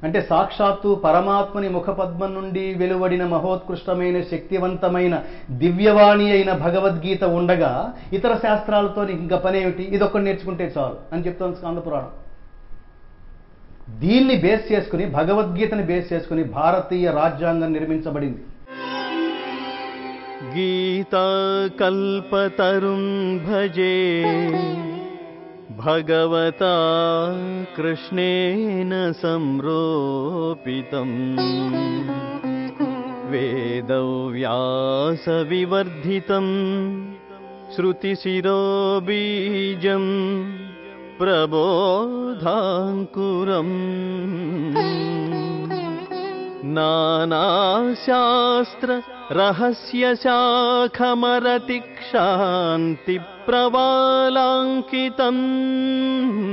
అంటే సాక్షాత్తు పరమాత్మని ముఖపద్మం నుండి వెలువడిన మహోత్కృష్టమైన శక్తివంతమైన దివ్యవాణి అయిన భగవద్గీత ఉండగా ఇతర శాస్త్రాలతో నీకు ఇంకా పనేమిటి ఇది ఒక్కటి నేర్చుకుంటే చాలు అని చెప్తోంది స్కాంద పురాణం దీన్ని బేస్ చేసుకుని భగవద్గీతని బేస్ చేసుకుని భారతీయ రాజ్యాంగం నిర్మించబడింది गीताकल्पतरुं भजे भगवता कृष्णेन संरोपितम् वेदव्यासविवर्धितं श्रुतिशिरोबीजं प्रबोधाङ्कुरम् नानाशास्त्र रहस्यशाखमरतिक्षान्तिप्रवालाङ्कितम्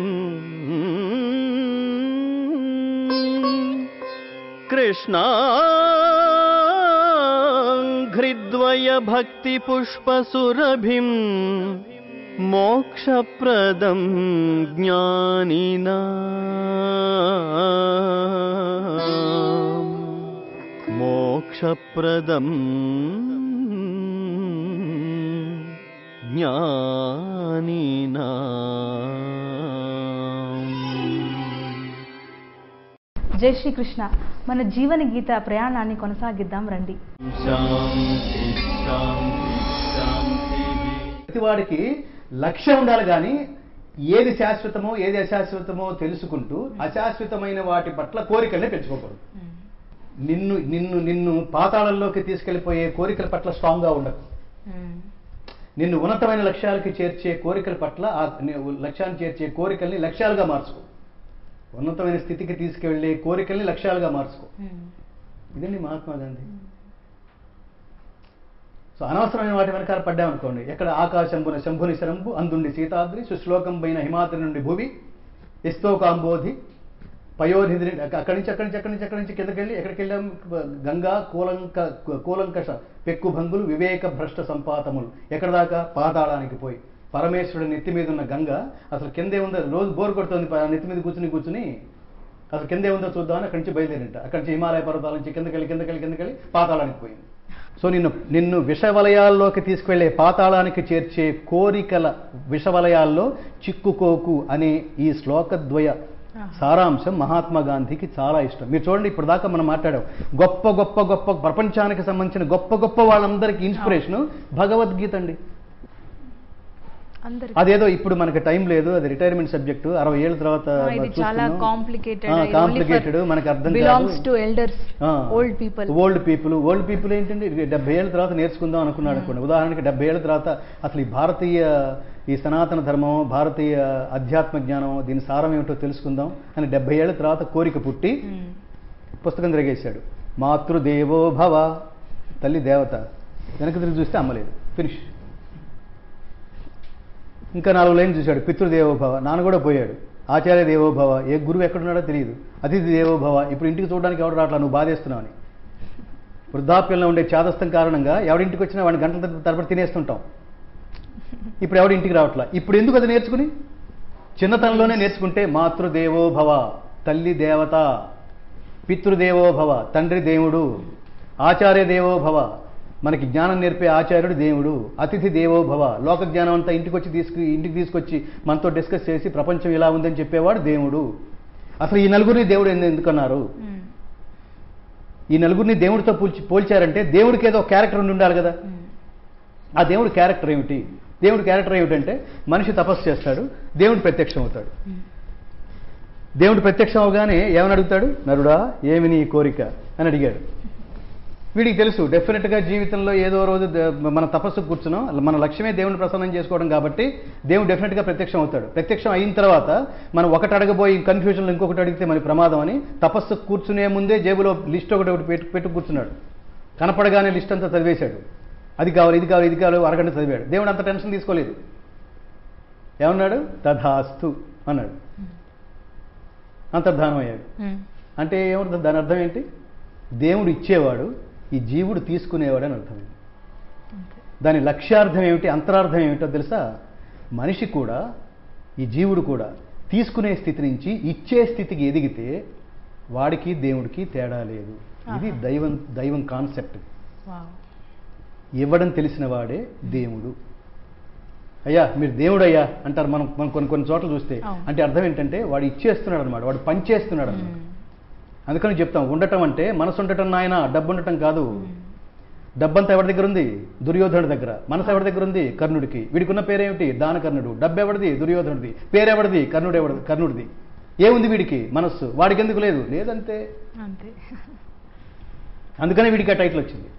कृष्णाघ्रिद्वयभक्तिपुष्पसुरभिम् मोक्षप्रदं ज्ञानिना मोक्षप्रदम् ज्ञानिना జై శ్రీకృష్ణ మన జీవన గీత ప్రయాణాన్ని కొనసాగిద్దాం రండి शान्ति शान्ति शान्तिः ప్రతివాడికి లక్ష్యం ఉండాలి కానీ ఏది శాశ్వతమో ఏది అశాశ్వతమో తెలుసుకుంటూ అశాశ్వతమైన వాటి పట్ల కోరికల్ని పెంచుకోకూడదు నిన్ను నిన్ను నిన్ను పాతాళంలోకి తీసుకెళ్లిపోయే కోరికల పట్ల స్ట్రాంగ్గా ఉండదు నిన్ను ఉన్నతమైన లక్ష్యాలకి చేర్చే కోరికల పట్ల ఆ ని- లక్ష్యాన్ని చేర్చే కోరికల్ని లక్ష్యాలుగా మార్చుకో ఉన్నతమైన స్థితికి తీసుకెళ్లే కోరికల్ని లక్ష్యాలుగా మార్చుకో ఇదండి మహాత్మా గాంధీ సో అనవసరమైన వాటి వెనకాల పడ్డామనుకోండి ఎక్కడ ఆకాశంబున శంభుని శరంబు అందుండి సీతాద్రి సుశ్లోకం పైన హిమాద్రి నుండి భూమి ఎస్తో కాంబోధి పయోనిధి నుండి అక్క- అక్కడి నుంచి అక్కడి నుంచి అక్కడి నుంచి అక్కడి నుంచి కిందకి వెళ్ళి ఎక్కడికి వెళ్ళాం గంగా కూలంక కూలంకష పెక్కు భంగులు వివేక భ్రష్ట సంపాతములు ఎక్కడ దాకా పాతాళానికి పోయి పరమేశ్వరుడి నెత్తి మీద ఉన్న గంగ అసలు కిందే ఉందో రోజు బోర్ కొడుతుంది ప- నెత్తి మీద కూర్చుని కూర్చుని అసలు కిందే ఉందో చూద్దామని అక్కడి నుంచి బయలుదేరింట అక్కడి నుంచి హిమాలయ పర్వతాల నుంచి కిందకెళ్ళి కిందకెళ్ళి కిందకెళ్ళి పాతాళానికి పోయింది సో నిన్ను నిన్ను విషవలయాల్లోకి తీసుకెళ్లే పాతాళానికి చేర్చే కోరికల విషవలయాల్లో చిక్కుకోకు అనే ఈ శ్లోకద్వయ సారాంశం మహాత్మా గాంధీకి చాలా ఇష్టం మీరు చూడండి ఇప్పుడు దాకా మనం మాట్లాడాం గొప్ప గొప్ప గొప్ప ప్రపంచానికి సంబంధించిన గొప్ప గొప్ప వాళ్ళందరికీ ఇన్స్పిరేషన్ భగవద్గీత అండి అందరి అదేదో ఇప్పుడు మనకి టైం లేదు అది రిటైర్మెంట్ సబ్జెక్టు అరవై ఏళ్ళ తర్వాత ఇది చాలా కాంప్లికేటెడ్ కాంప్లికేటెడ్ మనకు అర్థం బిలాంగ్స్ టు ఎల్డర్స్ ఆ. Old people old people old people ఏంటంటే ఇది డెబ్బై ఏళ్ళ తర్వాత నేర్చుకుందాం అనుకున్నాడు అనుకోండి ఉదాహరణకి డెబ్బై ఏళ్ళ తర్వాత అసలు ఈ భారతీయ ఈ సనాతన ధర్మం భారతీయ అధ్యాత్మ జ్ఞానం దీని సారం ఏమిటో తెలుసుకుందాం అని డెబ్బై ఏళ్ళ తర్వాత కోరిక పుట్టి పుస్తకం తిరిగేశాడు మాతృదేవో భవ తల్లి దేవత వెనక తిరిగి చూస్తే అమ్మలేదు ఫినిష్ ఇంకా నాలుగు లైన్ చూశాడు పితృదేవోభవ నాన్న కూడా పోయాడు ఆచార్య దేవోభవ ఏ గురువు ఎక్కడున్నాడో తెలియదు అతిథి దేవోభవ ఇప్పుడు ఇంటికి చూడడానికి ఎవడు రావట్లా నువ్వు బాధేస్తున్నావు అని వృద్ధాప్యంలో ఉండే చాదస్తం కారణంగా ఎవడింటికి వచ్చినా వాడిని గంటల తరబడి- తరబడి తినేస్తుంటాం ఇప్పుడు ఎవడి ఇంటికి రావట్లా ఇప్పుడు ఎందుకు అది నేర్చుకుని చిన్నతనంలోనే నేర్చుకుంటే మాతృదేవోభవ తల్లి దేవత పితృదేవోభవ తండ్రి దేవుడు ఆచార్య దేవోభవ మనకి జ్ఞానం నేర్పే ఆచార్యుడు దేవుడు అతిథి దేవోభవ లోక జ్ఞానం అంతా ఇంటికి వచ్చి తీసుకు ఇంటికి తీసుకొచ్చి మనతో డిస్కస్ చేసి ప్రపంచం ఇలా ఉందని చెప్పేవాడు దేవుడు అసలు ఈ నలుగురిని దేవుడు ఎందు- ఎందుకన్నారు ఈ నలుగురిని దేవుడితో పోల్చి పోల్చారంటే దేవుడికి ఏదో క్యారెక్టర్ ఉండి ఉండాలి కదా ఆ దేవుడి క్యారెక్టర్ ఏమిటి దేవుడి క్యారెక్టర్ ఏమిటంటే మనిషి తపస్సు చేస్తాడు దేవుడు ప్రత్యక్షం అవుతాడు దేవుడు ప్రత్యక్షం అవగానే ఏమని అడుగుతాడు నరుడా ఏమి నీ కోరిక అని అడిగాడు వీడికి తెలుసు డెఫినెట్గా జీవితంలో ఏదో రోజు ద- మన తపస్సు కూర్చున్నాం మన లక్ష్యమే దేవుని ప్రసన్నం చేసుకోవడం కాబట్టి దేవుడు డెఫినెట్గా ప్రత్యక్షం అవుతాడు ప్రత్యక్షం అయిన తర్వాత మనం ఒకటి అడగబోయి కన్ఫ్యూజన్లో ఇంకొకటి అడిగితే మరి ప్రమాదం అని తపస్సు కూర్చునే ముందే జేబులో లిస్ట్ ఒకటి ఒకటి పెట్టు పెట్టు కూర్చున్నాడు కనపడగానే లిస్ట్ అంతా చదివేశాడు అది కావాలి ఇది కావాలి ఇది కావాలి అరగంట చదివాడు దేవుడు అంత టెన్షన్ తీసుకోలేదు ఏమన్నాడు తథాస్తు అన్నాడు అంతర్ధానం అయ్యాడు అంటే ఏమర్థం దాని అర్థం ఏంటి దేవుడు ఇచ్చేవాడు ఈ జీవుడు తీసుకునేవాడు అని అర్థం దాని లక్ష్యార్థం ఏమిటి అంతరార్థం ఏమిటో తెలుసా మనిషి కూడా ఈ జీవుడు కూడా తీసుకునే స్థితి నుంచి ఇచ్చే స్థితికి ఎదిగితే వాడికి దేవుడికి తేడా లేదు ఇది ఆహా. దైవం దైవం కాన్సెప్ట్ వావ్ ఇవ్వడం తెలిసిన వాడే దేవుడు అయ్యా మీరు దేవుడు అయ్యా అంటారు మనం మనం కొన్ని కొన్ని చోట్ల చూస్తే అవును. అంటే అర్థం ఏంటంటే వాడు ఇచ్చేస్తున్నాడు అనమాట వాడు పంచేస్తున్నాడు అనమాట మ్మ్. అందుకని చెప్తాం ఉండటం అంటే మనసు ఉండటం నాయన డబ్బు ఉండటం కాదు మ్మ్. డబ్బంతా ఎవరి దగ్గర ఉంది దుర్యోధనుడి దగ్గర మనసు ఎవరి దగ్గర ఉంది కర్ణుడికి వీడికి ఉన్న పేరేమిటి దానకర్ణుడు డబ్బు ఎవరిది దుర్యోధనుడిది పేరు ఎవరిది కర్ణుడు ఎవరిది కర్ణుడిది ఏముంది వీడికి మనస్సు వాడికి ఎందుకు లేదు లేదంతే అంతే అందుకనే వీడికి ఆ టైటిల్ వచ్చింది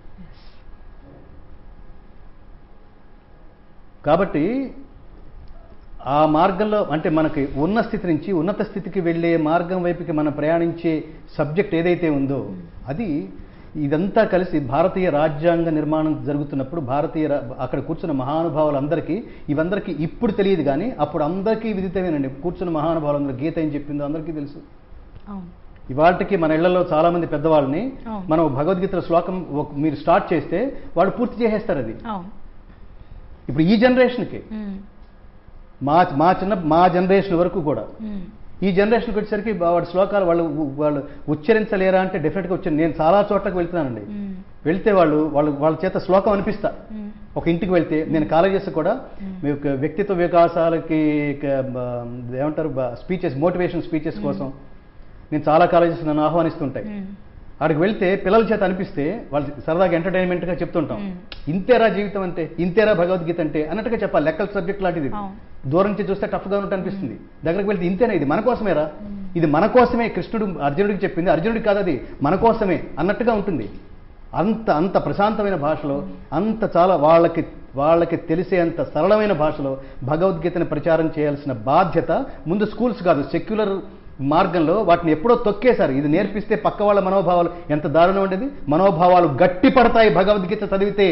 కాబట్టి ఆ మార్గంలో అంటే మనకి ఉన్న స్థితి నుంచి ఉన్నత స్థితికి వెళ్ళే మార్గం వైపుకి మనం ప్రయాణించే సబ్జెక్ట్ ఏదైతే ఉందో అది ఇదంతా కలిసి భారతీయ రాజ్యాంగ నిర్మాణం జరుగుతున్నప్పుడు భారతీయ రా- అక్కడ కూర్చున్న మహానుభావులందరికీ ఇవందరికీ ఇప్పుడు తెలియదు కానీ అప్పుడు అందరికీ విదితమేనండి కూర్చున్న మహానుభావులందరూ గీత ఏం చెప్పిందో అందరికీ తెలుసు అవును ఇవాళకి మన ఇళ్లలో చాలా మంది పెద్దవాళ్ళని అవును. మనం భగవద్గీత శ్లోకం ఒక- మీరు స్టార్ట్ చేస్తే వాళ్ళు పూర్తి చేసేస్తారు అది అవును ఇప్పుడు ఈ జనరేషన్కి మ్మ్. మా మా చిన్న మా జనరేషన్ వరకు కూడా మ్మ్. ఈ జనరేషన్కి వచ్చేసరికి బా- వాడి శ్లోకాలు వాళ్ళు వాళ్ళు ఉచ్చరించలేరా అంటే డెఫినెట్గా వచ్చి నేను చాలా చోట్లకు వెళ్తున్నానండి మ్మ్. వెళ్తే వాళ్ళు వాళ్ళు వాళ్ళ చేత శ్లోకం అనిపిస్తా మ్మ్. ఒక ఇంటికి వెళ్తే నేను కాలేజెస్ కూడా మీ యొక్క వ్యక్తిత్వ వికాసాలకి క- బ- ఏమంటారు స్పీచెస్ మోటివేషన్ స్పీచెస్ కోసం నేను చాలా కాలేజెస్ నన్ను ఆహ్వానిస్తుంటాయి మ్మ్. అక్కడికి వెళ్తే పిల్లల చేత అనిపిస్తే వాళ్ళు సరదాగా ఎంటర్టైన్మెంట్గా చెప్తుంటాం మ్మ్. ఇంతేరా జీవితం అంటే ఇంతేరా భగవద్గీత అంటే అన్నట్టుగా చెప్పాలి లెక్కల సబ్జెక్ట్ లాంటిది ఇది. అవును. దూరం నుంచి చూస్తే టఫ్గా ఉన్నట్టు అనిపిస్తుంది దగ్గరికి వెళ్తే ఇంతేనా ఇది మన కోసమేరా ఇది మన కోసమే కృష్ణుడు అర్జునుడికి చెప్పింది అర్జునుడికి కాదు అది మన కోసమే అన్నట్టుగా ఉంటుంది అంత అంత ప్రశాంతమైన భాషలో అంత చాలా వాళ్ళకి వాళ్ళకి తెలిసే అంత సరళమైన భాషలో భగవద్గీతని ప్రచారం చేయాల్సిన బాధ్యత ముందు స్కూల్స్ కాదు సెక్యులర్ మార్గంలో వాటిని ఎప్పుడో తొక్కేశారు ఇది నేర్పిస్తే పక్క వాళ్ళ మనోభావాలు ఎంత దారుణం ఉండేది మనోభావాలు గట్టి పడతాయి భగవద్గీత చదివితే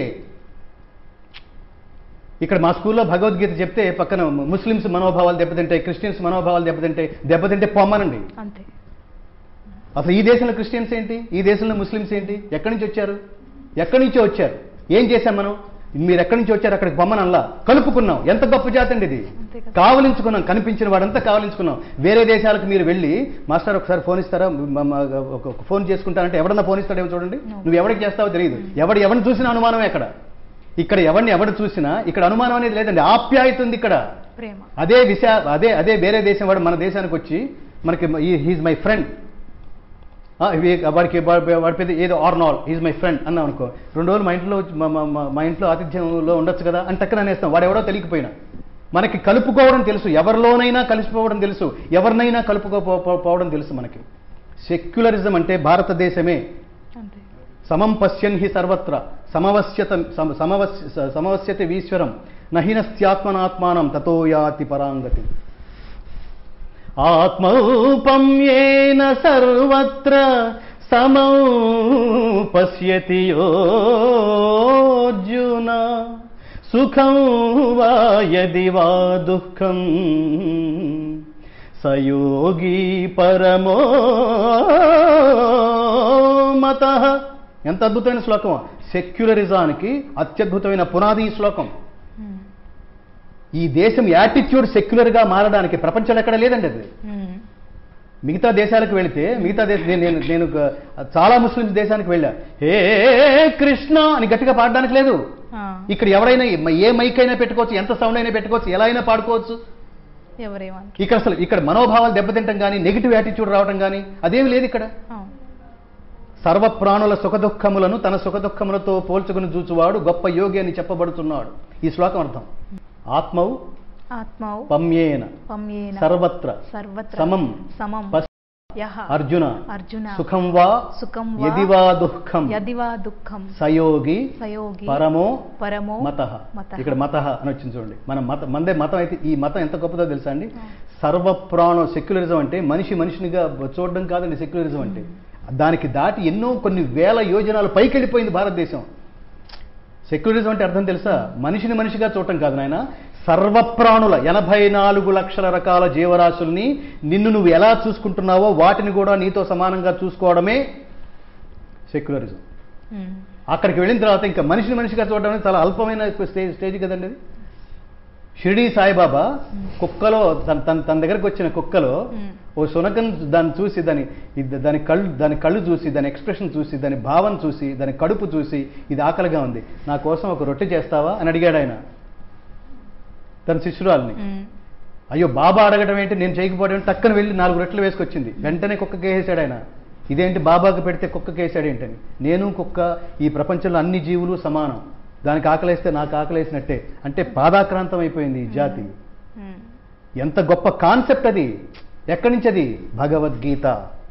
ఇక్కడ మా స్కూల్లో భగవద్గీత చెప్తే పక్కన ముస్లిమ్స్ మనోభావాలు దెబ్బతింటాయి క్రిస్టియన్స్ మనోభావాలు దెబ్బతింటాయి దెబ్బతింటే పొమ్మనండి అంతే అసలు ఈ దేశంలో క్రిస్టియన్స్ ఏంటి ఈ దేశంలో ముస్లిమ్స్ ఏంటి ఎక్కడి నుంచి వచ్చారు ఎక్కడి నుంచో వచ్చారు ఏం చేశాం మనం మీరు ఎక్కడి నుంచి వచ్చారు అక్కడికి బొమ్మను అల్లా కలుపుకున్నాం ఎంత గొప్ప జాతి అండి ఇది అంతే కదా. కావలించుకున్నాం కనిపించిన వాడంతా కావలించుకున్నాం వేరే దేశాలకు మీరు వెళ్ళి మాస్టర్ ఒకసారి ఫోన్ ఇస్తారా మ- మ- ఒక ఒక ఫోన్ చేసుకుంటారంటే ఎవడన్నా ఫోన్ ఇస్తాడేమో చూడండి No. నువ్వు ఎవరికి చేస్తావో తెలియదు ఎవడు ఎవరిని చూసినా అనుమానమే అక్కడ ఇక్కడ ఎవరిని ఎవడు చూసినా ఇక్కడ అనుమానం అనేది లేదండి ఆప్యాయత ఉంది ఇక్కడ ప్రేమ అదే విశా అదే అదే వేరే దేశం వాడు మన దేశానికి వచ్చి మనకి హీజ్ మై ఫ్రెండ్ వాడికి వా- వాడి పెద్ద ఏదో ఆర్నాల్ ఈజ్ మై ఫ్రెండ్ అన్నాం అనుకో రెండు రోజులు మా ఇంట్లో వచ్చి- మా- మా- మా- మా ఇంట్లో ఆతిథ్యంలో ఉండొచ్చు కదా అని టక్కన అనేస్తాం వాడు ఎవడో తెలియకపోయినా మనకి కలుపుకోవడం తెలుసు ఎవరిలోనైనా కలిసిపోవడం తెలుసు ఎవరినైనా కలుపుకోపోవడం తెలుసు మనకి సెక్యులరిజం అంటే భారతదేశమే అంతే సమం పశ్యన్ హి సర్వత్ర సమవస్యత సమ- సమవస్య సమవస్యతి వీశ్వరం నహినస్త్యాత్మనాత్మానం తతో యాతి పరాంగతి ఆత్మౌపమ్యేన సర్వత్ర సమౌ పశ్యతి యోర్జున సుఖం వా యది వా దుఃఖం సయోగి పరమో మత ఎంత అద్భుతమైన శ్లోకం సెక్యులరిజానికి అత్యద్భుతమైన పునాది ఈ శ్లోకం మ్మ్. ఈ దేశం యాటిట్యూడ్ సెక్యులర్గా మారడానికి ప్రపంచంలో ఎక్కడ లేదండి అది మ్మ్. మిగతా దేశాలకు వెళితే మిగతా దేశ నేను నేను నేను ఒక- చాలా ముస్లిమ్స్ దేశానికి వెళ్ళా హే కృష్ణ అని గట్టిగా పాడడానికి లేదు ఆ. ఇక్కడ ఎవరైనా ఏ మైక్ అయినా పెట్టుకోవచ్చు ఎంత సౌండ్ అయినా పెట్టుకోవచ్చు ఎలా అయినా పాడుకోవచ్చు ఎవరేమంటారు ఇక్కడ అసలు ఇక్కడ మనోభావాలు దెబ్బతింటం కానీ నెగిటివ్ యాటిట్యూడ్ రావడం కానీ అదేమి లేదు ఇక్కడ అవును సర్వప్రాణుల సుఖదుఖములను తన సుఖదుఖములతో పోల్చుకుని చూచువాడు గొప్ప యోగి అని చెప్పబడుతున్నాడు ఈ శ్లోకం అర్థం ఆత్మవు ఆత్మౌ పమ్యేన పమ్యేన సర్వత్ర సర్వత్ర సమం సమం పశ్య యః అర్జున అర్జున సుఖం వా సుఖం వా యది వా దుఃఖం యది వా దుఃఖం సయోగి సయోగి పరమో పరమో మత మతః. ఇక్కడ మత అని వచ్చింది చూడండి మన మత మందే మతం అయితే ఈ మతం ఎంత గొప్పదో తెలుసా అండి సర్వప్రాణం సెక్యులరిజం అంటే మనిషి మనిషినిగా చూడడం కాదండి సెక్యులరిజం అంటే దానికి దాటి ఎన్నో కొన్ని వేల యోజనాలు పైకి వెళ్ళిపోయింది భారతదేశం సెక్యులరిజం అంటే అర్థం తెలుసా మనిషిని మనిషిగా చూడటం కాదు నాయన సర్వప్రాణుల ఎనభై నాలుగు లక్షల రకాల జీవరాశుల్ని నిన్ను నువ్వు ఎలా చూసుకుంటున్నావో వాటిని కూడా నీతో సమానంగా చూసుకోవడమే సెక్యులరిజం మ్మ్. అక్కడికి వెళ్ళిన తర్వాత ఇంకా మనిషిని మనిషిగా చూడడం అనేది చాలా అల్పమైన స్టేజ్ స్టేజ్ కదండి అది షిరిడి సాయిబాబా కుక్కలో తన తన తన దగ్గరకు వచ్చిన కుక్కలో మ్మ్. ఓ శునకం దాన్ని చూసి దాని ఇది- దాని కళ్ళు దాని కళ్ళు చూసి దాని ఎక్స్ప్రెషన్ చూసి దాని భావం చూసి దాని కడుపు చూసి ఇది ఆకలిగా ఉంది నా కోసం ఒక రొట్టె చేస్తావా అని అడిగాడు ఆయన తన శిష్యురాల్ని మ్మ్. అయ్యో బాబా అడగడం ఏంటి నేను చేయకపోవడం ఏంటి? టక్కన వెళ్ళి నాలుగు రొట్టెలు వేసుకొచ్చింది వెంటనే కుక్కకి వేసాడు ఆయన ఇదేంటి బాబాకి పెడితే కుక్కకి వేసాడు ఏంటని నేను కుక్క ఈ ప్రపంచంలో అన్ని జీవులు సమానం దానికి ఆకలేస్తే నాకు ఆకలేసినట్టే అంటే పాదాక్రాంతం అయిపోయింది ఈ జాతి మ్మ్. ఎంత గొప్ప కాన్సెప్ట్ అది ఎక్కడి నుంచి అది Bhagavad Gita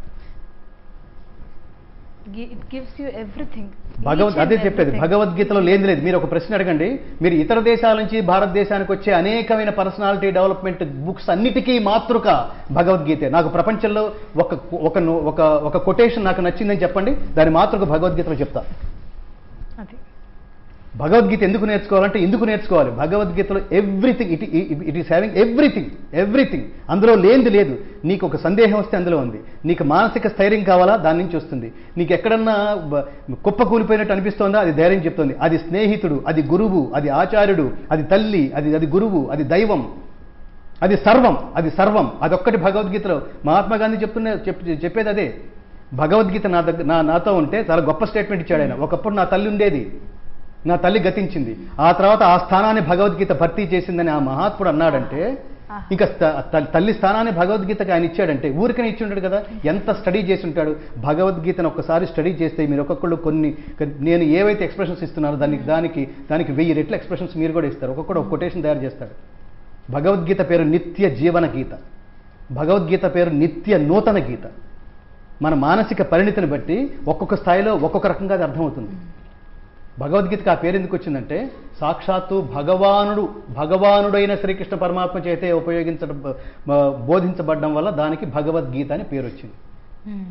Gi- It gives you everything. భగవద్ Each and అదే చెప్పేది everything. భగవద్గీతలో లేని లేదు మీరు ఒక ప్రశ్న అడగండి మీరు ఇతర దేశాల నుంచి భారతదేశానికి వచ్చే అనేకమైన పర్సనాలిటీ డెవలప్మెంట్ బుక్స్ అన్నిటికీ మాతృక భగవద్గీతే నాకు ప్రపంచంలో ఒక ఒక ఒక ఒక కొటేషన్ నాకు నచ్చిందని చెప్పండి దాని మాతృక భగవద్గీతలో చెప్తా అది భగవద్గీత ఎందుకు నేర్చుకోవాలంటే ఎందుకు నేర్చుకోవాలి భగవద్గీతలో everything it it is having everything everything అందులో లేనిది లేదు నీకు ఒక సందేహం వస్తే అందులో ఉంది నీకు మానసిక స్థైర్యం కావాలా దాని నుంచి వస్తుంది నీకు ఎక్కడన్నా బ- కుప్ప కూలిపోయినట్టు అనిపిస్తోందా అది ధైర్యం చెప్తుంది అది స్నేహితుడు అది గురువు అది ఆచార్యుడు అది తల్లి అది అది గురువు అది దైవం అది సర్వం అది సర్వం అదొక్కటి భగవద్గీతలో మహాత్మా గాంధీ చెప్తున్న చెప్ చెప్పేది అదే భగవద్గీత నా దగ్గర నా నాతో ఉంటే చాలా గొప్ప స్టేట్మెంట్ ఇచ్చాడు ఆయన ఒకప్పుడు నా తల్లి ఉండేది నా తల్లి గతించింది ఆ తర్వాత ఆ స్థానాన్ని భగవద్గీత భర్తీ చేసిందని ఆ మహాత్ముడు అన్నాడంటే ఆహా. ఇంకా త- త- తల్లి స్థానాన్ని భగవద్గీతకి ఆయన ఇచ్చాడంటే ఊరికనే ఇచ్చి ఉంటాడు కదా ఎంత స్టడీ చేసి ఉంటాడు భగవద్గీతను ఒక్కసారి స్టడీ చేస్తే మీరు ఒక్కొక్కళ్ళు కొన్ని నేను ఏవైతే ఎక్స్ప్రెషన్స్ ఇస్తున్నానో దానికి దానికి దానికి వెయ్యి రెట్ల ఎక్స్ప్రెషన్స్ మీరు కూడా ఇస్తారు ఒక్కొక్కడు ఒక కొటేషన్ తయారు చేస్తాడు భగవద్గీత పేరు నిత్య జీవన గీత భగవద్గీత పేరు నిత్య నూతన గీత మన మానసిక పరిణితిని బట్టి ఒక్కొక్క స్థాయిలో ఒక్కొక్క రకంగా అది అర్థమవుతుంది భగవద్గీతకి ఆ పేరు ఎందుకు వచ్చిందంటే సాక్షాత్తు భగవానుడు భగవానుడైన శ్రీకృష్ణ పరమాత్మ చేతే ఉపయోగించడం బ- బోధించబడడం వల్ల దానికి భగవద్గీత అని పేరు వచ్చింది మ్మ్.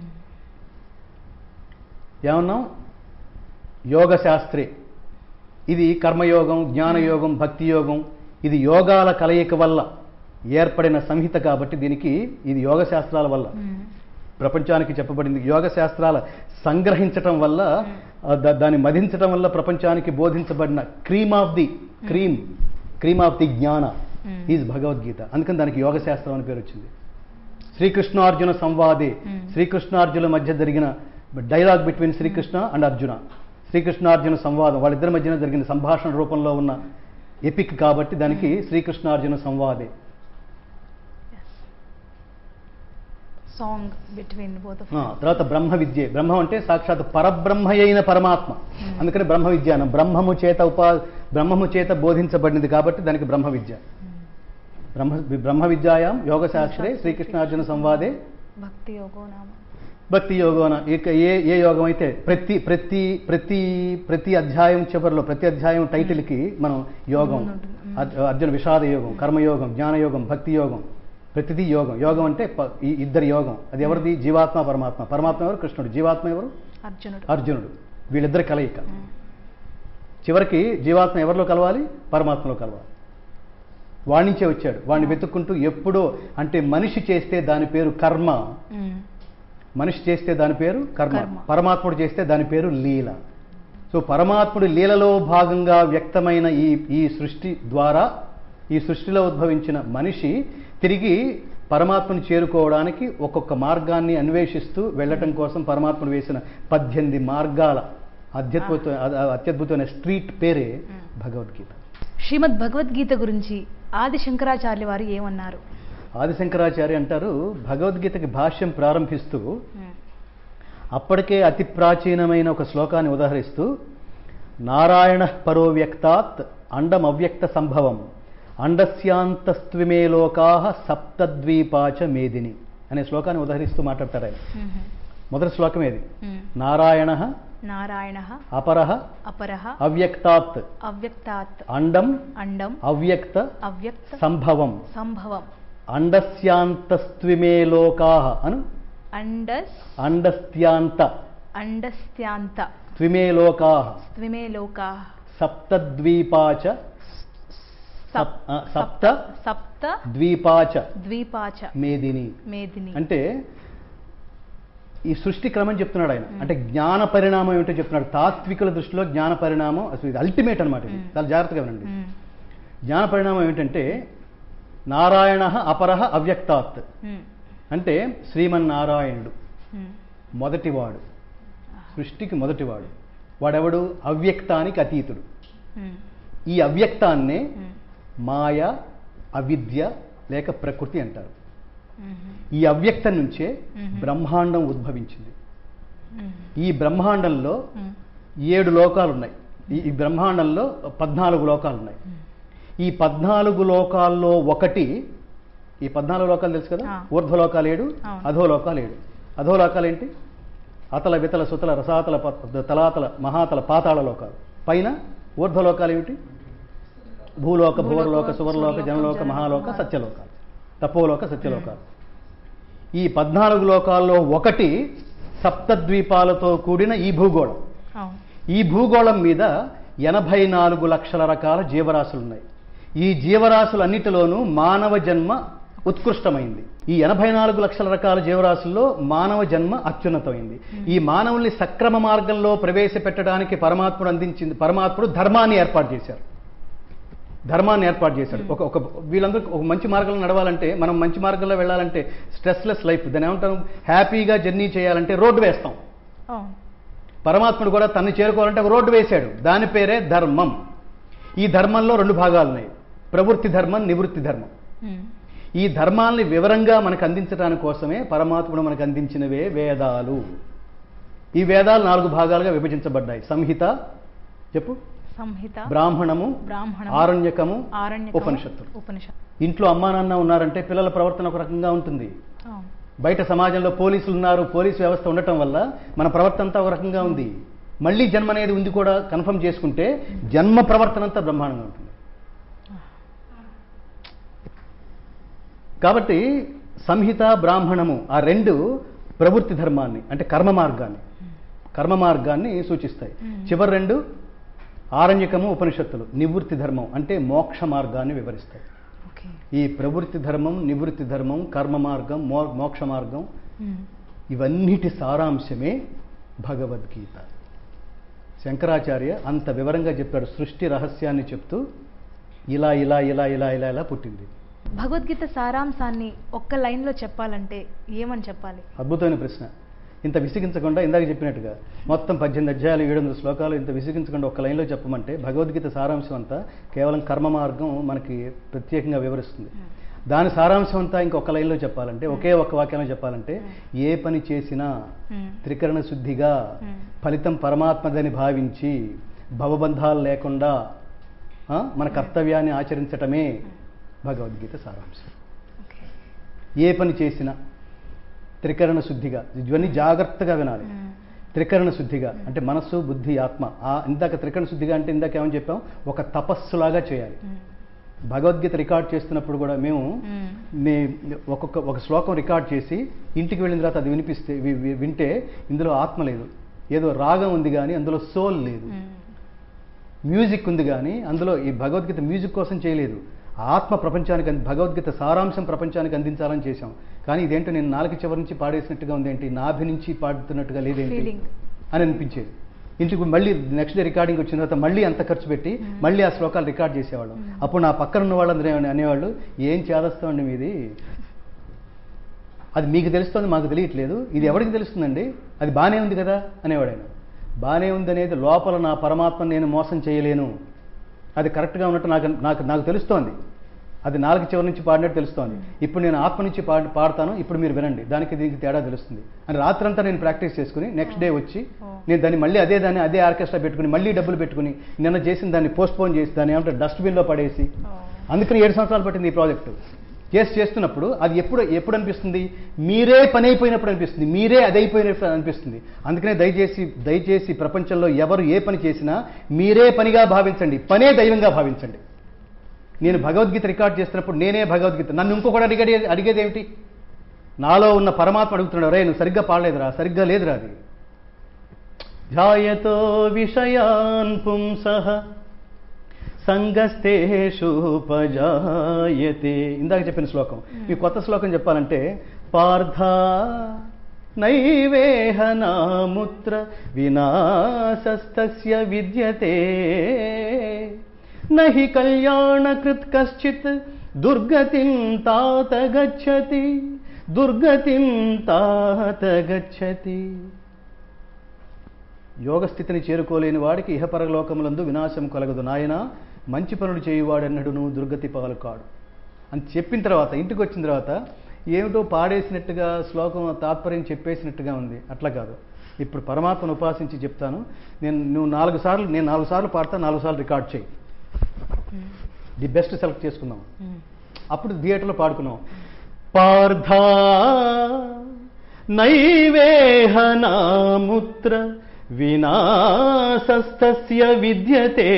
ఏమన్నాం యోగ శాస్త్రి ఇది కర్మయోగం జ్ఞానయోగం భక్తి యోగం ఇది యోగాల కలయిక వల్ల ఏర్పడిన సంహిత కాబట్టి దీనికి ఇది యోగ శాస్త్రాల వల్ల మ్మ్. ప్రపంచానికి చెప్పబడింది యోగ శాస్త్రాల సంగ్రహించటం వల్ల ఆ, దా- దాన్ని మధించటం వల్ల ప్రపంచానికి బోధించబడిన cream of the cream cream of the జ్ఞాన Hmm. ఈజ్ భగవద్గీత అందుకని దానికి యోగ శాస్త్రం అని పేరు వచ్చింది శ్రీకృష్ణార్జున సంవాదే Hmm. శ్రీకృష్ణార్జునుల మధ్య జరిగిన dialogue between Sri Krishna and Arjuna శ్రీకృష్ణార్జున సంవాదం వాళ్ళిద్దరి మధ్యన జరిగిన సంభాషణ రూపంలో ఉన్న ఎపిక్ కాబట్టి దానికి శ్రీకృష్ణార్జున సంవాదే Song between both of ఆ, them. తర్వాత బ్రహ్మ విద్య బ్రహ్మం అంటే సాక్షాత్ పరబ్రహ్మ అయిన పరమాత్మ అందుకని బ్రహ్మ విద్య అనం బ్రహ్మము చేత ఉపా బ్రహ్మము చేత బోధించబడినది కాబట్టి దానికి బ్రహ్మ విద్య బ్రహ్మ బ్రహ్మ విద్యాయాం యోగ శాస్త్రే శ్రీకృష్ణార్జున సంవాదే భక్తి యోగో నామ భక్తి యోగోన ఇక ఏ ఏ యోగం అయితే ప్రతి ప్రతి ప్రతి ప్రతి అధ్యాయం చివరిలో ప్రతి అధ్యాయం టైటిల్కి మనం యోగం ఉంటుంది. మ్మ్. అర్జు- అర్జున విషాద యోగం కర్మయోగం జ్ఞానయోగం భక్తి యోగం ప్రతిదీ యోగం యోగం అంటే ప- ఈ ఇద్దరి యోగం అది ఎవరిది జీవాత్మ పరమాత్మ పరమాత్మ ఎవరు కృష్ణుడు జీవాత్మ ఎవరు అర్జునుడు అర్జునుడు వీళ్ళిద్దరి కలయిక మ్మ్. చివరికి జీవాత్మ ఎవరిలో కలవాలి పరమాత్మలో కలవాలి వాడి నుంచే వచ్చాడు వాడిని వెతుక్కుంటూ ఎప్పుడో అంటే మనిషి చేస్తే దాని పేరు కర్మ మ్మ్. మనిషి చేస్తే దాని పేరు కర్మ కర్మ. పరమాత్ముడు చేస్తే దాని పేరు లీల సో పరమాత్ముడి లీలలో భాగంగా వ్యక్తమైన ఈ ఈ సృష్టి ద్వారా ఈ సృష్టిలో ఉద్భవించిన మనిషి తిరిగి పరమాత్మను చేరుకోవడానికి ఒక్కొక్క మార్గాన్ని అన్వేషిస్తూ వెళ్ళటం కోసం పరమాత్ముడు వేసిన పద్దెనిమిది మార్గాల అత్యద్భుత అత్యద్భుతమైన స్ట్రీట్ పేరే భగవద్గీత శ్రీమద్ భగవద్గీత గురించి ఆది శంకరాచార్య వారు ఏమన్నారు ఆదిశంకరాచార్య అంటారు భగవద్గీతకి భాష్యం ప్రారంభిస్తూ మ్మ్. అప్పటికే అతి ప్రాచీనమైన ఒక శ్లోకాన్ని ఉదాహరిస్తూ నారాయణ పరో వ్యక్తాత్ అండం అవ్యక్త సంభవం అండస్యాంతస్త్విమే లోకా సప్తద్వీపాచ మేదిని అనే శ్లోకాన్ని ఉదాహరిస్తూ మాట్లాడతారు ఆయన మ్మ్. మొదటి శ్లోకం ఏది మ్మ్. నారాయణ నారాయణ అపర అపర అవ్యక్తాత్ అవ్యక్తాత్ అండం అండం అవ్యక్త అవ్యక్త సంభవం సంభవం అండస్యాంతస్త్విమే లోకా అను అండస్ అండస్త్యాంత అండస్త్యాంత త్విమే లోకా స్త్విమే లోకా సప్తద్వీపాచ సప్- ఆ, సప్త సప్త ద్వీపాచ ద్వీపాచ మేదిని మేదిని అంటే ఈ సృష్టి క్రమం చెప్తున్నాడు ఆయన అంటే జ్ఞాన పరిణామం ఏమిటో చెప్తున్నాడు తాత్వికుల దృష్టిలో జ్ఞాన పరిణామం అసలు ఇది అల్టిమేట్ అనమాట ఇది మ్మ్. చాలా జాగ్రత్తగా వినండి మ్మ్. జ్ఞాన పరిణామం ఏమిటంటే నారాయణ అపరహ అవ్యక్తాత్ ఉమ్, అంటే శ్రీమన్నారాయణుడు ఉమ్, మొదటివాడు సృష్టికి మొదటివాడు వాడెవడు అవ్యక్తానికి అతీతుడు ఉమ్, ఈ అవ్యక్తాన్నే ఉమ్, మాయ అవిద్య లేక ప్రకృతి అంటారు ఉమ్, ఈ అవ్యక్తం నుంచే మ్మ్. బ్రహ్మాండం ఉద్భవించింది ఉమ్, ఈ బ్రహ్మాండంలో ఉమ్, ఏడు లోకాలు ఉన్నాయి ఈ ఈ బ్రహ్మాండంలో పద్నాలుగు లోకాలు ఉన్నాయి ఉమ్. ఈ పద్నాలుగు లోకాల్లో ఒకటి ఈ పద్నాలుగు లోకాలు తెలుసు కదా ఆ. ఊర్ధ్వలోకాలు ఏడు అవును. అధోలోకాలు ఏడు అధోలోకాలు ఏంటి అతల వితల సుతల రసాతల ప- తలాతల మహాతల పాతాళ లోకాలు పైన ఊర్ధ్వలోకాలు ఏమిటి భూలోక భూలోక, భూరలోక సువర్లోక సువర్లోక, జనలోక జనలోక, మహాలోక మహాలోక. సత్యలోకాలు తపోలోక సత్యలోకాలు ఈ పద్నాలుగు లోకాల్లో ఒకటి సప్తద్వీపాలతో కూడిన ఈ భూగోళం అవును ఈ భూగోళం మీద ఎనభై నాలుగు లక్షల రకాల జీవరాశులు ఉన్నాయి ఈ జీవరాశులన్నిటిలోనూ మానవ జన్మ ఉత్కృష్టమైంది ఈ ఎనభై నాలుగు లక్షల రకాల జీవరాశుల్లో మానవ జన్మ అత్యున్నతమైంది ఈ మానవుల్ని సక్రమ మార్గంలో ప్రవేశపెట్టడానికి పరమాత్ముడు అందించింది పరమాత్ముడు ధర్మాన్ని ఏర్పాటు చేశారు ధర్మాన్ని ఏర్పాటు చేశాడు ఒక ఒక వీళ్ళందరూ ఒక మంచి మార్గంలో నడవాలంటే మనం మంచి మార్గంలో వెళ్ళాలంటే స్ట్రెస్లెస్ లైఫ్ దాన్ని ఏమంటాం హ్యాపీగా జర్నీ చేయాలంటే రోడ్డు వేస్తాం అవును పరమాత్ముడు కూడా తన్ని చేరుకోవాలంటే ఒక రోడ్డు వేశాడు దాని పేరే ధర్మం ఈ ధర్మంలో రెండు భాగాలు ఉన్నాయి ప్రవృత్తి ధర్మం నివృత్తి ధర్మం ఉమ్, ఈ ధర్మాల్ని వివరంగా మనకు అందించడానికి కోసమే పరమాత్ముడు మనకు అందించినవే వేదాలు ఈ వేదాలు నాలుగు భాగాలుగా విభజించబడ్డాయి సంహిత చెప్పు సంహిత బ్రాహ్మణము బ్రాహ్మణం ఆరణ్యకము ఆరణ్యకము, ఉపనిషత్తులు ఉపనిషత్తు ఇంట్లో అమ్మా నాన్న ఉన్నారంటే పిల్లల ప్రవర్తన ఒక రకంగా ఉంటుంది అవును బయట సమాజంలో పోలీసులు ఉన్నారు పోలీస్ వ్యవస్థ ఉండటం వల్ల మన ప్రవర్తన అంతా ఒక రకంగా ఉంది మళ్ళీ జన్మ అనేది ఉంది కూడా కన్ఫర్మ్ చేసుకుంటే జన్మ ప్రవర్తన అంతా బ్రహ్మాండంగా ఉంటుంది కాబట్టి సంహిత బ్రాహ్మణము ఆ రెండు ప్రవృత్తి ధర్మాన్ని అంటే కర్మ మార్గాన్ని కర్మ మార్గాన్ని సూచిస్తాయి మ్మ్. చివరి రెండు ఆరణ్యకము ఉపనిషత్తులు నివృత్తి ధర్మం అంటే మోక్ష మార్గాన్ని వివరిస్తాయి ఓకే ఈ ప్రవృత్తి ధర్మం నివృత్తి ధర్మం కర్మ మార్గం మో- మోక్ష మార్గం ఉమ్, ఇవన్నిటి సారాంశమే భగవద్గీత శంకరాచార్య అంత వివరంగా చెప్పాడు సృష్టి రహస్యాన్ని చెప్తూ ఇలా ఇలా ఇలా ఇలా ఇలా ఇలా పుట్టింది భగవద్గీత సారాంశాన్ని ఒక్క లైన్లో చెప్పాలంటే ఏమని చెప్పాలి అద్భుతమైన ప్రశ్న ఇంత విసిగించకుండా ఇందాక చెప్పినట్టుగా మొత్తం పద్దెనిమిది అధ్యాయాలు ఏడు వందల శ్లోకాలు ఇంత విసిగించకుండా ఒక్క లైన్లో చెప్పమంటే భగవద్గీత సారాంశం అంతా కేవలం కర్మ మార్గం మనకి ప్రత్యేకంగా వివరిస్తుంది దాని సారాంశం అంతా ఇంకొక లైన్లో చెప్పాలంటే ఒకే ఒక్క వాక్యంలో చెప్పాలంటే ఏ పని చేసినా ఉమ్, త్రికరణ శుద్ధిగా ఉమ్, ఫలితం పరమాత్మదని భావించి భవబంధాలు లేకుండా ఆ, మన కర్తవ్యాన్ని ఆచరించటమే భగవద్గీత సారాంశం ఓకే ఏ పని చేసినా త్రికరణ శుద్ధిగా ఇవన్నీ జాగ్రత్తగా వినాలి ఉమ్, త్రికరణ శుద్ధిగా అంటే మనస్సు బుద్ధి ఆత్మ ఆ ఇందాక త్రికరణ శుద్ధిగా అంటే ఇందాక ఏమని చెప్పాం ఒక తపస్సులాగా చేయాలి ఉమ్, భగవద్గీత రికార్డ్ చేస్తున్నప్పుడు కూడా మేము ఉమ్, మే ఒక్కొక్క ఒక శ్లోకం రికార్డ్ చేసి ఇంటికి వెళ్ళిన తర్వాత అది వినిపిస్తే వి- వి- వింటే ఇందులో ఆత్మ లేదు ఏదో రాగం ఉంది కానీ అందులో సోల్ లేదు ఉమ్, మ్యూజిక్ ఉంది కానీ అందులో ఈ భగవద్గీత మ్యూజిక్ కోసం చేయలేదు ఆత్మ ప్రపంచానికి అంది- భగవద్గీత సారాంశం ప్రపంచానికి అందించాలని చేశాం కానీ ఇదేంటో నేను నాలుగు చివరి నుంచి పాడేసినట్టుగా ఉంది ఏంటి నాభి నుంచి పాడుతున్నట్టుగా లేదేంటి Feeling. అని అనిపించేది ఇంటికి మళ్ళీ నెక్స్ట్ డే రికార్డింగ్ వచ్చిన తర్వాత మళ్ళీ అంత ఖర్చు పెట్టి మళ్ళీ ఆ శ్లోకాలు రికార్డ్ చేసేవాళ్ళం అప్పుడు నా పక్కన ఉన్న వాళ్ళందరూ ఏమని అనేవాళ్ళు ఏం చేదస్తామండి మీది అది మీకు తెలుస్తుంది మాకు తెలియట్లేదు ఇది ఎవరికి తెలుస్తుందండి అది బాగానే ఉంది కదా అనేవాడు ఆయన బాగానే ఉంది అనేది లోపల నా పరమాత్మను నేను మోసం చేయలేను అది కరెక్ట్గా ఉన్నట్టు నాకు నాకు నాకు తెలుస్తోంది అది నాలుగు చివరి నుంచి పాడినట్టు తెలుస్తోంది ఇప్పుడు నేను ఆత్మ నుంచి పాడి పాడతాను ఇప్పుడు మీరు వినండి దానికి దీనికి తేడా తెలుస్తుంది అని రాత్రంతా నేను ప్రాక్టీస్ చేసుకుని నెక్స్ట్ డే వచ్చి ఓ. నేను దాన్ని మళ్ళీ అదే దాన్ని అదే ఆర్కెస్ట్రా పెట్టుకుని మళ్ళీ డబ్బులు పెట్టుకుని నిన్న చేసిన దాన్ని పోస్ట్పోన్ చేసి దాన్ని ఏమంటారు డస్ట్బిన్లో పడేసి ఓ, అందుకని ఏడు సంవత్సరాలు పట్టింది ఈ ప్రాజెక్టు చేసి చేస్తున్నప్పుడు అది ఎప్పుడు ఎప్పుడు అనిపిస్తుంది మీరే పని అయిపోయినప్పుడు అనిపిస్తుంది మీరే అది అయిపోయినప్పుడు అనిపిస్తుంది అందుకనే దయచేసి దయచేసి ప్రపంచంలో ఎవరు ఏ పని చేసినా మీరే పనిగా భావించండి పనే దైవంగా భావించండి నేను భగవద్గీత రికార్డ్ చేస్తున్నప్పుడు నేనే భగవద్గీత నన్ను ఇంకొకటి అడిగేది అడిగేది ఏమిటి నాలో ఉన్న పరమాత్మ అడుగుతున్నాడు రే నువ్వు సరిగ్గా పాడలేదురా సరిగ్గా లేదురా అది ధ్యాయతో విషయాన్ పుంసః సంగస్తేషుపజాయతే ఇందాక చెప్పిన శ్లోకం ఈ కొత్త శ్లోకం చెప్పాలంటే పార్థ నైవేహ నాముత్ర వినాశస్తస్య విద్యతే నహి కళ్యాణకృత్ కశ్చిత్ దుర్గతిం తాత గచ్చతి దుర్గతిం తాత గచ్చతి యోగ స్థితిని చేరుకోలేని వాడికి ఇహపరలోకములందు వినాశం కలగదు నాయన మంచి పనులు చేయువాడన్నడును దుర్గతి పాలు కాడు అని చెప్పిన తర్వాత ఇంటికి వచ్చిన తర్వాత ఏమిటో పాడేసినట్టుగా శ్లోకం తాత్పర్యం చెప్పేసినట్టుగా ఉంది అట్లా కాదు ఇప్పుడు పరమాత్మను ఉపాసించి చెప్తాను నేను నువ్వు నాలుగు సార్లు నేను నాలుగు సార్లు పాడతా నాలుగు సార్లు రికార్డ్ చేయి ది బెస్ట్ సెలెక్ట్ చేసుకుందాం అప్పుడు థియేటర్లో పాడుకున్నాం పార్థ నైవేహనాముత్ర వినాశస్తస్య విద్యతే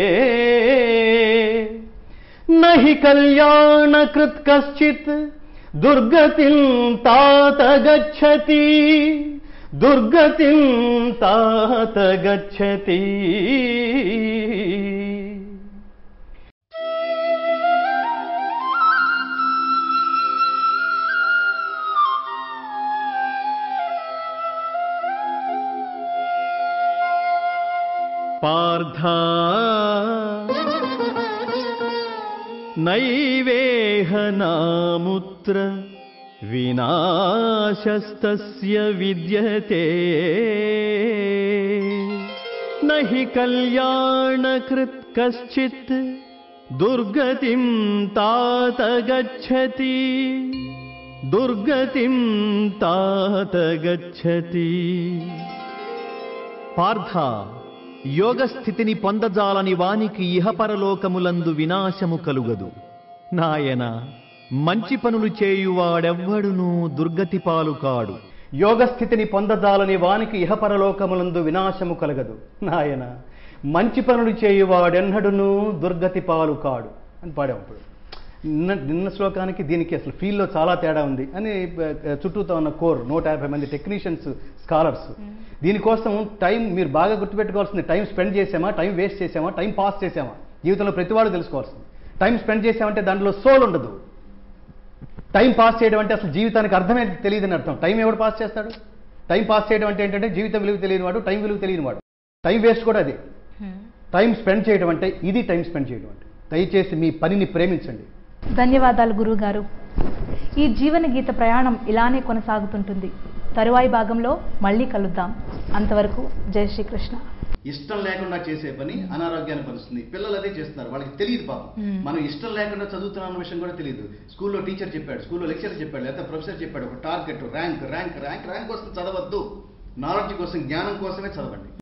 నహి కళ్యాణకృత్ కశ్చిత్ దుర్గతిం తాత గచ్చతి దుర్గతిం తాత గచ్చతి పార్థ నైవేహనాముత్ర వినాశస్తస్య విద్యతే నహి కళ్యాణకృత్ కశ్చిత్ దుర్గతిం తాత గచ్చతి దుర్గతిం తాత గచ్చతి పార్థ యోగస్థితిని పొందజాలని వానికి ఇహపరలోకములందు వినాశము కలుగదు నాయన మంచి పనులు చేయువాడెవ్వడునూ దుర్గతి పాలు కాడు యోగ స్థితిని పొందదాలని వానికి ఇహపరలోకములందు వినాశము కలగదు నాయన మంచి పనులు చేయువాడెన్నడును దుర్గతి పాలు కాడు అని పాడాం ఇప్పుడు నిన్న నిన్న శ్లోకానికి దీనికి అసలు ఫీల్డ్లో చాలా తేడా ఉంది అని ఆ, చుట్టూతో ఉన్న కోర్ నూట యాభై మంది టెక్నీషియన్స్ స్కాలర్స్ దీనికోసం టైం మీరు బాగా గుర్తుపెట్టుకోవాల్సింది టైం స్పెండ్ చేసామా టైం వేస్ట్ చేసామా టైం పాస్ చేసామా జీవితంలో ప్రతివాడు తెలుసుకోవాల్సింది టైం స్పెండ్ చేసామంటే దాంట్లో సోల్ ఉండదు టైం పాస్ చేయడం అంటే అసలు జీవితానికి అర్థమే తెలియదని అర్థం టైం ఎవడు పాస్ చేస్తాడు టైం పాస్ చేయడం అంటే ఏంటంటే జీవితం విలువ తెలియని వాడు టైం విలువ తెలియని వాడు టైం వేస్ట్ కూడా అదే టైం స్పెండ్ చేయడం అంటే ఇది టైం స్పెండ్ చేయడం అంటే దయచేసి మీ పనిని ప్రేమించండి ధన్యవాదాలు గురువు గారు ఈ జీవన గీత ప్రయాణం ఇలానే కొనసాగుతుంటుంది తరువాయి భాగంలో మళ్ళీ కలుద్దాం అంతవరకు జై శ్రీకృష్ణ ఇష్టం లేకుండా చేసే పని అనారోగ్యాన్ని పరుస్తుంది పిల్లలు అదే చేస్తున్నారు వాళ్ళకి తెలియదు పాపం మ్మ్. మనం ఇష్టం లేకుండా చదువుతున్నాం అన్న విషయం కూడా తెలియదు స్కూల్లో టీచర్ చెప్పాడు స్కూల్లో లెక్చర్ చెప్పాడు లేదా ప్రొఫెసర్ చెప్పాడు ఒక target rank rank rank rank కోసం చదవద్దు నాలెడ్జ్ కోసం జ్ఞానం కోసమే చదవండి